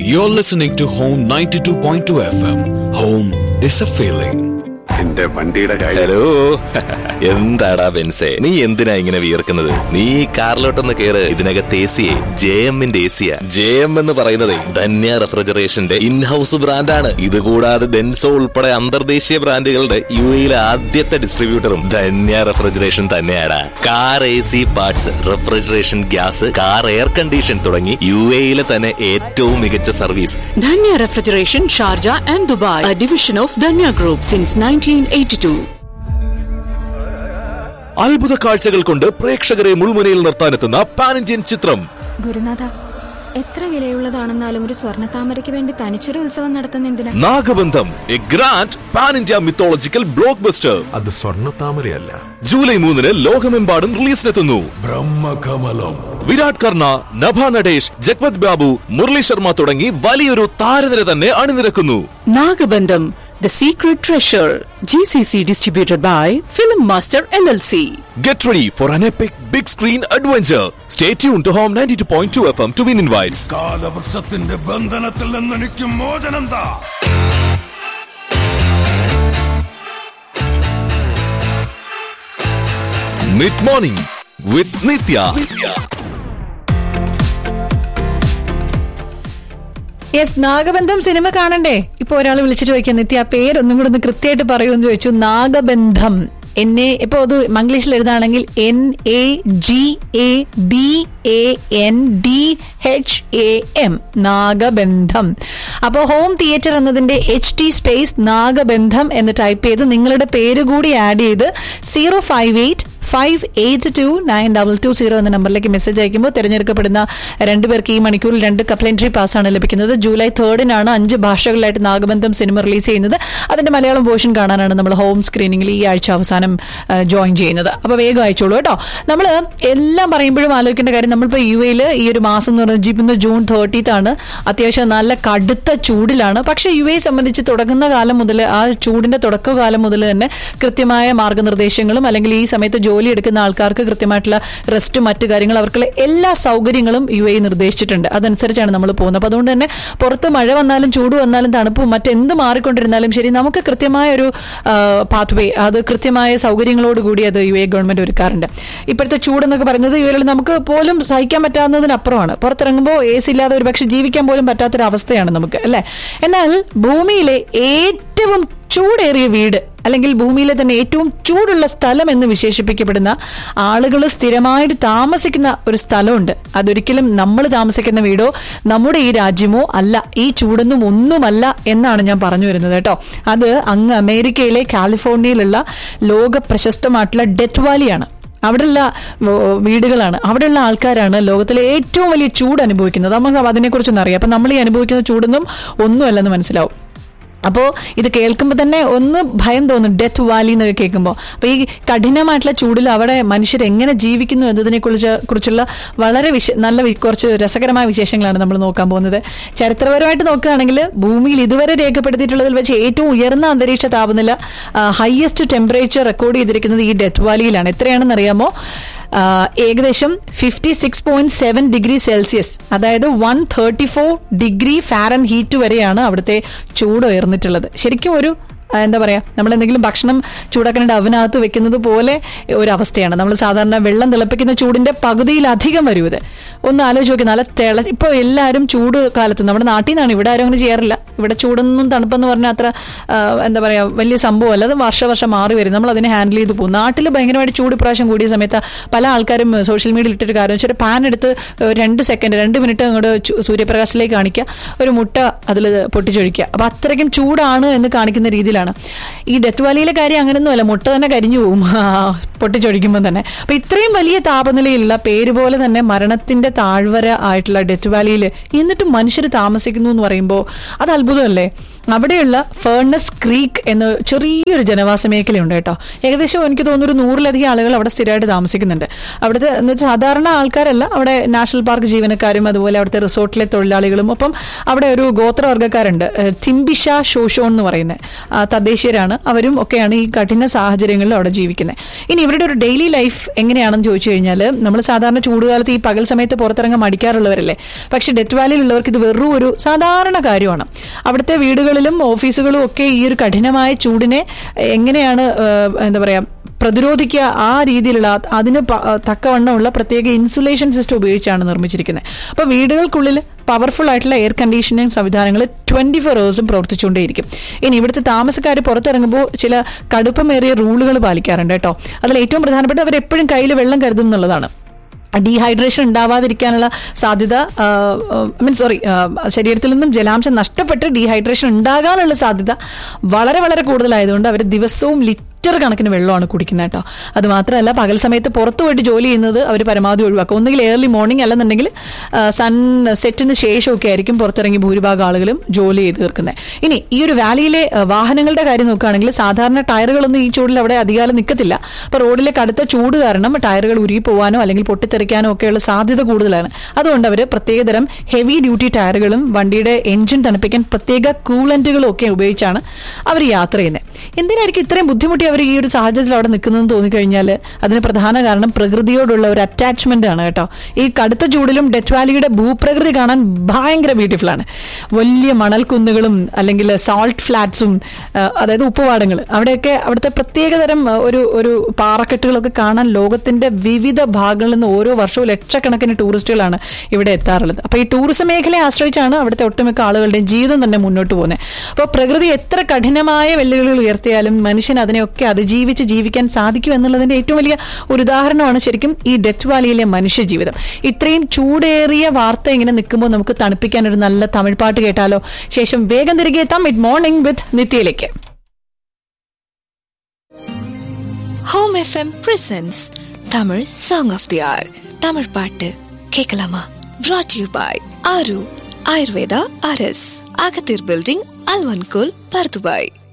You're listening to Home 92.2 FM. Home is a feeling. എന്റെ വണ്ടിയുടെ കാര്യം ഹലോ എന്താടാ ബെൻസേ നീ എന്തിനാ ഇങ്ങനെ വിയർക്കുന്നത് നീ ഈ കാറിലോട്ടൊന്ന് കേറ് ഇതിനകത്ത് എ സിയെ ജെ എമ്മിന്റെ എ സിയാ ജെ എം എന്ന് പറയുന്നത് ധന്യ റെഫ്രിജറേഷന്റെ ഇൻഹൌസ് ബ്രാൻഡാണ് ഇത് കൂടാതെ ഡെൻസോ ഉൾപ്പെടെ അന്തർദേശീയ ബ്രാൻഡുകളുടെ യു എയിലെ ആദ്യത്തെ ഡിസ്ട്രിബ്യൂട്ടറും ധന്യ റെഫ്രിജറേഷൻ തന്നെയാണ് car A C parts refrigeration gas car air condition തുടങ്ങി യു എയിലെ തന്നെ ഏറ്റവും മികച്ച service Danya Refrigeration, Sharjah and Dubai, a division of Danya Group since 1982. അത്ഭുത കാഴ്ചകൾ കൊണ്ട് പ്രേക്ഷകരെ മുൾമുനയിൽ നിർത്താനെത്തുന്ന പാൻ ഇന്ത്യൻ ചിത്രം ഗുരുനാഥ എത്ര വിലയുള്ളതാണെന്നാലും ഒരു സ്വർണ്ണത്താമരയ്ക്ക് വേണ്ടി തനിച്ചൊരു ഉത്സവം നടത്തുന്ന എന്തിനാ Nagabandham a grand pan India mythological blockbuster അത് സ്വർണ്ണ താമരയല്ല ജൂലൈ മൂന്നിന് ലോകമെമ്പാടും റിലീസിനെത്തുന്നു ബ്രഹ്മകമലം വിരാട് കർണ നഭ നടേഷ് ജഗ്പത് ബാബു മുരളി ശർമ്മ തുടങ്ങി വലിയൊരു താരനിര തന്നെ അണിനിരക്കുന്നു Nagabandham, The Secret Treasure. GCC distributed by Film Master LLC. Get ready for an epic big screen adventure stay tune to home 92.2 point two F M to win invites കാലവൃക്ഷത്തിന്റെ ബന്ധനത്തിൽ നിന്ന് എനിക്ക് മോചനം താ mid morning with Nithya yes Nagabandham cinema കാണണ്ടേ ഇപ്പൊ ഒരാൾ വിളിച്ചിട്ട് ചോദിക്കാൻ നിത്യ ആ പേരൊന്നും കൂടെ ഒന്ന് കൃത്യമായിട്ട് പറയുമെന്ന് ചോദിച്ചു നാഗബന്ധം എന്നെ ഇപ്പൊ അത് മംഗ്ലീഷിൽ എഴുതാണെങ്കിൽ N A G A B A N D H A M Nagabandham അപ്പോൾ ഹോം തിയേറ്റർ എന്നതിന്റെ എച്ച് ടി സ്പേസ് നാഗബന്ധം എന്ന് ടൈപ്പ് ചെയ്ത് നിങ്ങളുടെ പേര് കൂടി ആഡ് ചെയ്ത് zero five eight five eight two nine double two zero എന്ന നമ്പറിലേക്ക് മെസ്സേജ് അയക്കുമ്പോൾ തിരഞ്ഞെടുക്കപ്പെടുന്ന രണ്ടുപേർക്ക് ഈ മണിക്കൂറിൽ രണ്ട് കപ്ലൻട്രി പാസ്സാണ് ലഭിക്കുന്നത് ജൂലൈ തേർഡിനാണ് അഞ്ച് ഭാഷകളിലായിട്ട് നാഗബന്ധം സിനിമ റിലീസ് ചെയ്യുന്നത് അതിന്റെ മലയാളം പോർഷൻ കാണാനാണ് നമ്മൾ ഹോം സ്ക്രീനിങ്ങിൽ ഈ ആഴ്ച അവസാനം ജോയിൻ ചെയ്യുന്നത് അപ്പോൾ വേഗം അയച്ചോളൂ കേട്ടോ നമ്മൾ എല്ലാം പറയുമ്പോഴും ആലോചിക്കേണ്ട കാര്യം നമ്മളിപ്പോൾ യു എയിൽ ഈ ഒരു മാസം എന്ന് പറയുന്നത് ഇന്ന് ജൂൺ തേർട്ടീത്ത് ആണ് അത്യാവശ്യം നല്ല കടുത്ത ചൂടിലാണ് പക്ഷേ യു എ സംബന്ധിച്ച് തുടങ്ങുന്ന കാലം മുതൽ ആ ചൂടിന്റെ തുടക്കകാലം മുതൽ തന്നെ കൃത്യമായ മാർഗനിർദ്ദേശങ്ങളും അല്ലെങ്കിൽ ഈ സമയത്ത് ജോലി എടുക്കുന്ന ആൾക്കാർക്ക് കൃത്യമായിട്ടുള്ള റെസ്റ്റ് മറ്റു കാര്യങ്ങൾ അവർക്കുള്ള എല്ലാ സൗകര്യങ്ങളും യു എ നിർദ്ദേശിച്ചിട്ടുണ്ട് അതനുസരിച്ചാണ് നമ്മൾ പോകുന്നത് അപ്പോൾ അതുകൊണ്ട് തന്നെ പുറത്ത് മഴ വന്നാലും ചൂട് വന്നാലും തണുപ്പും മറ്റെന്ത് മാറിക്കൊണ്ടിരുന്നാലും ശരി നമുക്ക് കൃത്യമായ ഒരു പാത്ത് വേ അത് കൃത്യമായ സൗകര്യങ്ങളോട് കൂടി അത് യു എ ഗവൺമെന്റ് ഒരുക്കാറുണ്ട് ഇപ്പോഴത്തെ ചൂടെന്നൊക്കെ പറയുന്നത് യു എയിൽ നമുക്ക് പോലും സഹിക്കാൻ പറ്റാവുന്നതിനപ്പുറമാണ് പുറത്തിറങ്ങുമ്പോൾ എ സി ഇല്ലാതെ ഒരു പക്ഷെ ജീവിക്കാൻ പോലും പറ്റാത്തൊരു അവസ്ഥയാണ് നമുക്ക് അല്ലേ എന്നാൽ ഭൂമിയിലെ ഏറ്റവും ചൂടേറിയ വീട് അല്ലെങ്കിൽ ഭൂമിയിലെ തന്നെ ഏറ്റവും ചൂടുള്ള സ്ഥലം എന്ന് വിശേഷിപ്പിക്കപ്പെടുന്ന ആളുകൾ സ്ഥിരമായിട്ട് താമസിക്കുന്ന ഒരു സ്ഥലമുണ്ട് അതൊരിക്കലും നമ്മൾ താമസിക്കുന്ന വീടോ നമ്മുടെ ഈ രാജ്യമോ അല്ല ഈ ചൂടൊന്നും ഒന്നുമല്ല എന്നാണ് ഞാൻ പറഞ്ഞു വരുന്നത് കേട്ടോ അത് അങ്ങ് അമേരിക്കയിലെ കാലിഫോർണിയയിലുള്ള ലോക പ്രശസ്തമായിട്ടുള്ള ഡെത്ത് വാലിയാണ് അവിടെയുള്ള വീടുകളാണ് അവിടെയുള്ള ആൾക്കാരാണ് ലോകത്തിലെ ഏറ്റവും വലിയ ചൂട് അനുഭവിക്കുന്നത് നമുക്ക് അതിനെക്കുറിച്ചൊന്നും അറിയാം അപ്പം നമ്മൾ ഈ അനുഭവിക്കുന്ന ചൂടൊന്നും ഒന്നുമല്ലെന്ന് മനസ്സിലാവും അപ്പോൾ ഇത് കേൾക്കുമ്പോൾ തന്നെ ഒന്ന് ഭയം തോന്നും ഡെത്ത് വാലി എന്നൊക്കെ കേൾക്കുമ്പോൾ അപ്പോൾ ഈ കഠിനമായിട്ടുള്ള ചൂടിൽ അവിടെ മനുഷ്യർ എങ്ങനെ ജീവിക്കുന്നു എന്നതിനെ കുറിച്ച് കുറിച്ചുള്ള വളരെ വിശ നല്ല വി- കുറച്ച് രസകരമായ വിശേഷങ്ങളാണ് നമ്മൾ നോക്കാൻ പോകുന്നത് ചരിത്രപരമായിട്ട് നോക്കുകയാണെങ്കിൽ ഭൂമിയിൽ ഇതുവരെ രേഖപ്പെടുത്തിയിട്ടുള്ളതിൽ വെച്ച് ഏറ്റവും ഉയർന്ന അന്തരീക്ഷ താപനില ഹയസ്റ്റ് ടെമ്പറേച്ചർ റെക്കോർഡ് ചെയ്തിരിക്കുന്നത് ഈ ഡെത്ത് വാലിയിലാണ് എത്രയാണെന്ന് അറിയാമോ ആ, ഏകദേശം fifty six point seven degree Celsius അതായത് one thirty four degree Fahrenheit വരെയാണ് അവിടുത്തെ ചൂട് ഉയർന്നിട്ടുള്ളത് ശരിക്കും ഒരു ആ, എന്താ പറയാ നമ്മൾ എന്തെങ്കിലും ഭക്ഷണം ചൂടാക്കാനായിട്ട് അവനകത്ത് വെക്കുന്നത് പോലെ ഒരു അവസ്ഥയാണ് നമ്മൾ സാധാരണ വെള്ളം തിളപ്പിക്കുന്ന ചൂടിന്റെ പകുതിയിലധികം വരും ഇത് ഒന്ന് ആലോചിച്ച് നോക്കി നല്ല തിള ഇപ്പോൾ എല്ലാവരും ചൂട് കാലത്ത് നമ്മുടെ നാട്ടിൽ നിന്നാണ് ഇവിടെ ആരും അങ്ങനെ ചെയ്യാറില്ല ഇവിടെ ചൂടൊന്നും തണുപ്പെന്ന് പറഞ്ഞാൽ അത്ര ആ, എന്താ പറയാ വലിയ സംഭവമല്ല അത് വർഷ വർഷം മാറി വരും നമ്മൾ അതിനെ ഹാൻഡിൽ ചെയ്ത് പോകും നാട്ടിൽ ഭയങ്കരമായിട്ട് ചൂട് ഇപ്രാവശ്യം കൂടിയ സമയത്ത് പല ആൾക്കാരും സോഷ്യൽ മീഡിയയിൽ ഇട്ടൊരു കാര്യം വെച്ചാൽ പാൻ എടുത്ത് ഒരു രണ്ട് സെക്കൻഡ് രണ്ട് മിനിറ്റ് അങ്ങോട്ട് ചു- സൂര്യപ്രകാശത്തിലേക്ക് കാണിക്കുക ഒരു മുട്ട അതിൽ പൊട്ടിച്ചൊഴിക്കുക അപ്പൊ അത്രയ്ക്കും ചൂടാണ് എന്ന് കാണിക്കുന്ന രീതിയിലാണ് ഈ ഡെത്ത് വാലിയിലെ കാര്യം അങ്ങനെയൊന്നുമല്ല മുട്ട തന്നെ കരിഞ്ഞു പോകും ആ, പൊട്ടിച്ചൊഴിക്കുമ്പോൾ തന്നെ അപ്പൊ ഇത്രയും വലിയ താപനിലയിലുള്ള പേര് പോലെ തന്നെ മരണത്തിന്റെ താഴ്വര ആയിട്ടുള്ള ഡെത്ത് വാലിയിൽ എന്നിട്ടും മനുഷ്യർ താമസിക്കുന്നു എന്ന് പറയുമ്പോൾ അത് അത്ഭുതമല്ലേ അവിടെയുള്ള ഫേർണസ് ക്രീക്ക് എന്ന ചെറിയൊരു ജനവാസ മേഖലയുണ്ട് കേട്ടോ ഏകദേശം എനിക്ക് തോന്നുന്നു ഒരു നൂറിലധികം ആളുകൾ അവിടെ സ്ഥിരമായിട്ട് താമസിക്കുന്നുണ്ട് അവിടുത്തെ എന്ന് വെച്ചാൽ സാധാരണ ആൾക്കാരല്ല അവിടെ നാഷണൽ പാർക്ക് ജീവനക്കാരും അതുപോലെ അവിടുത്തെ റിസോർട്ടിലെ തൊഴിലാളികളും ഒപ്പം അവിടെ ഒരു ഗോത്രവർഗ്ഗക്കാരുണ്ട് ഏഹ്, തിംബിഷ ഷോഷോൺ എന്ന് പറയുന്നത് തദ്ദേശീയരാണ് അവരും ഒക്കെയാണ് ഈ കഠിന സാഹചര്യങ്ങളിൽ അവിടെ ജീവിക്കുന്നത് ഇനി ഇവരുടെ ഒരു ഡെയിലി ലൈഫ് എങ്ങനെയാണെന്ന് ചോദിച്ചു കഴിഞ്ഞാൽ നമ്മൾ സാധാരണ ചൂടുകാലത്ത് ഈ പകൽ സമയത്ത് പുറത്തിറങ്ങാൻ മടിക്കാറുള്ളവരല്ലേ പക്ഷെ ഡെത്ത് വാലിയിലുള്ളവർക്ക് ഇത് വെറും ഒരു സാധാരണ കാര്യമാണ് അവിടുത്തെ വീടുകളിലും ഓഫീസുകളും ഒക്കെ ഈ ഒരു കഠിനമായ ചൂടിനെ എങ്ങനെയാണ് ഏഹ്, എന്താ പറയാ പ്രതിരോധിക്കുക ആ രീതിയിലുള്ള അതിന് പ- തക്കവണ്ണമുള്ള പ്രത്യേക ഇൻസുലേഷൻ സിസ്റ്റം ഉപയോഗിച്ചാണ് നിർമ്മിച്ചിരിക്കുന്നത് അപ്പോൾ വീടുകൾക്കുള്ളിൽ പവർഫുൾ ആയിട്ടുള്ള എയർ കണ്ടീഷനിങ് സംവിധാനങ്ങൾ ട്വന്റി ഫോർ ഹവേഴ്സും പ്രവർത്തിച്ചുകൊണ്ടേയിരിക്കും ഇനി ഇവിടുത്തെ താമസക്കാർ പുറത്തിറങ്ങുമ്പോൾ ചില കടുപ്പമേറിയ റൂളുകൾ പാലിക്കാറുണ്ട് കേട്ടോ അതിൽ ഏറ്റവും പ്രധാനപ്പെട്ട അവർ എപ്പോഴും കയ്യിൽ വെള്ളം കരുതും എന്നുള്ളതാണ് ഡീഹൈഡ്രേഷൻ ഉണ്ടാവാതിരിക്കാനുള്ള സാധ്യത മീൻ സോറി ശരീരത്തിൽ നിന്നും ജലാംശം നഷ്ടപ്പെട്ട് ഡീഹൈഡ്രേഷൻ ഉണ്ടാകാനുള്ള സാധ്യത വളരെ വളരെ കൂടുതലായതുകൊണ്ട് അവർ ദിവസവും ലിറ്റർ കണക്കിന് വെള്ളമാണ് കുടിക്കുന്നത് കേട്ടോ അത് മാത്രമല്ല പകൽ സമയത്ത് പുറത്തു പോയിട്ട് ജോലി ചെയ്യുന്നത് അവർ പരമാവധി ഒഴിവാക്കും ഒന്നുകിൽ ഏർലി മോർണിംഗ് അല്ലെന്നുണ്ടെങ്കിൽ സൺ സെറ്റിന് ശേഷമൊക്കെ ആയിരിക്കും പുറത്തിറങ്ങി ഭൂരിഭാഗം ആളുകളും ജോലി ചെയ്ത് തീർക്കുന്നത് ഇനി ഈ ഒരു വാലിയിലെ ആ, വാഹനങ്ങളുടെ കാര്യം നോക്കുകയാണെങ്കിൽ സാധാരണ ടയറുകളൊന്നും ഈ ചൂടിൽ അവിടെ അധികാലം നിൽക്കത്തില്ല അപ്പോൾ റോഡിലെ കടുത്ത ചൂട് കാരണം ടയറുകൾ ഉരുകി പോകാനോ അല്ലെങ്കിൽ പൊട്ടിത്തെറിക്കാനോ ഒക്കെയുള്ള സാധ്യത കൂടുതലാണ് അതുകൊണ്ട് അവർ പ്രത്യേകതരം ഹെവി ഡ്യൂട്ടി ടയറുകളും വണ്ടിയുടെ എഞ്ചിൻ തണുപ്പിക്കാൻ പ്രത്യേക കൂളന്റുകളും ഒക്കെ ഉപയോഗിച്ചാണ് അവർ യാത്ര ചെയ്യുന്നത് എന്തിനായിരിക്കും ഇത്രയും ബുദ്ധിമുട്ടി അവർ ഈ ഒരു സാഹചര്യത്തിൽ അവിടെ നിൽക്കുന്നതെന്ന് തോന്നിക്കഴിഞ്ഞാൽ അതിന് പ്രധാന കാരണം പ്രകൃതിയോടുള്ള ഒരു അറ്റാച്ച്മെന്റ് ആണ് കേട്ടോ ഈ കടുത്ത ചൂടിലും ഡെത്ത് വാലിയുടെ ഭൂപ്രകൃതി കാണാൻ ഭയങ്കര ബ്യൂട്ടിഫുൾ ആണ് വലിയ മണൽക്കുന്നുകളും അല്ലെങ്കിൽ സാൾട്ട് ഫ്ലാറ്റ്സും അതായത് ഉപ്പുപാടങ്ങൾ അവിടെയൊക്കെ അവിടുത്തെ പ്രത്യേകതരം ആ, ഒരു ഒരു പാറക്കെട്ടുകളൊക്കെ കാണാൻ ലോകത്തിന്റെ വിവിധ ഭാഗങ്ങളിൽ നിന്ന് ഓരോ വർഷവും ലക്ഷക്കണക്കിന് ടൂറിസ്റ്റുകളാണ് ഇവിടെ എത്താറുള്ളത് അപ്പോൾ ഈ ടൂറിസം മേഖലയെ ആശ്രയിച്ചാണ് അവിടുത്തെ ഒട്ടുമിക്ക ആളുകളുടെയും ജീവിതം തന്നെ മുന്നോട്ട് പോകുന്നത് അപ്പോൾ പ്രകൃതി എത്ര കഠിനമായ വെല്ലുവിളികൾ ഉയർത്തിയാലും മനുഷ്യൻ അതിനെയൊക്കെ അതിജീവിച്ച് ജീവിക്കാൻ സാധിക്കും എന്നുള്ളതിന്റെ ഏറ്റവും വലിയ ഒരു ഉദാഹരണമാണ് ശരിക്കും ഈ ഡെത്ത് വാലിയിലെ മനുഷ്യജീവിതം ഇത്രയും ചൂടേറിയ വാർത്ത ഇങ്ങനെ നിൽക്കുമ്പോൾ നമുക്ക് തണുപ്പിക്കാൻ ഒരു നല്ല തമിഴ് പാട്ട് കേട്ടാലോ ശേഷം വേഗം തിരികെ എത്താം മിഡ് മോർണിംഗ് വിത്ത് നിത്യയിലേക്ക് home FM presents Tamil song of the ஆர் தமிழ் பாட்டு கேட்கலாமா brought யூ பாய் ஆரு ஆயுர்வேதா அரஸ் அகத்தீர் பில்டிங் அல்வன்கோல் பர்துபாய்